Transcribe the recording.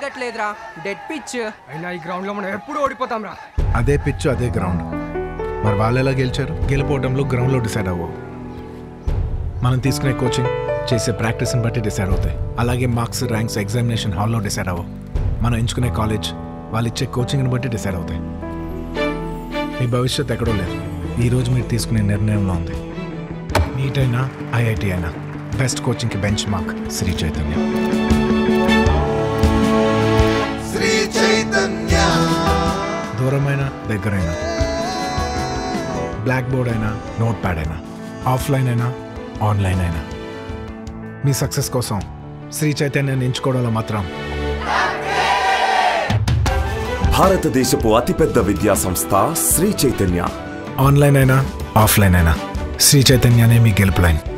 జరగట్లేదురా dead pitch అయినా ఈ ground లో మనం ఎప్పుడు ఓడిపోతాం రా అదే పిచ్ అదే గ్రౌండ్ మరి వాళ్ళు ఎలా గెలిచారు గెలిపోవడంలో గ్రౌండ్లో డిసైడ్ అవ్వవు మనం తీసుకునే కోచింగ్ చేసే ప్రాక్టీస్ని బట్టి డిసైడ్ అవుతాయి అలాగే మార్క్స్ ర్యాంక్స్ ఎగ్జామినేషన్ హాల్లో డిసైడ్ అవ్వవు మనం ఎంచుకునే కాలేజ్ వాళ్ళు ఇచ్చే కోచింగ్ని బట్టి డిసైడ్ అవుతాయి మీ భవిష్యత్ ఎక్కడో లేదు ఈరోజు మీరు తీసుకునే నిర్ణయంలో ఉంది నీట్ అయినా ఐఐటి అయినా బెస్ట్ కోచింగ్కి బెంచ్ మార్క్ శ్రీ చైతన్య శ్రీ చైతన్య దూరమైన దగ్గరైనా బ్లాక్ బోర్డ్ అయినా నోట్ ప్యాడ్ అయినా ఆఫ్లైన్ అయినా ఆన్లైన్ అయినా మీ సక్సెస్ కోసం శ్రీ చైతన్యాన్ని ఎంచుకోవడంలో మాత్రం భారతదేశపు అతిపెద్ద విద్యా సంస్థ శ్రీ చైతన్య ఆన్లైన్ అయినా ఆఫ్లైన్ అయినా శ్రీ చైతన్యనే మీ గెలుపు లైన్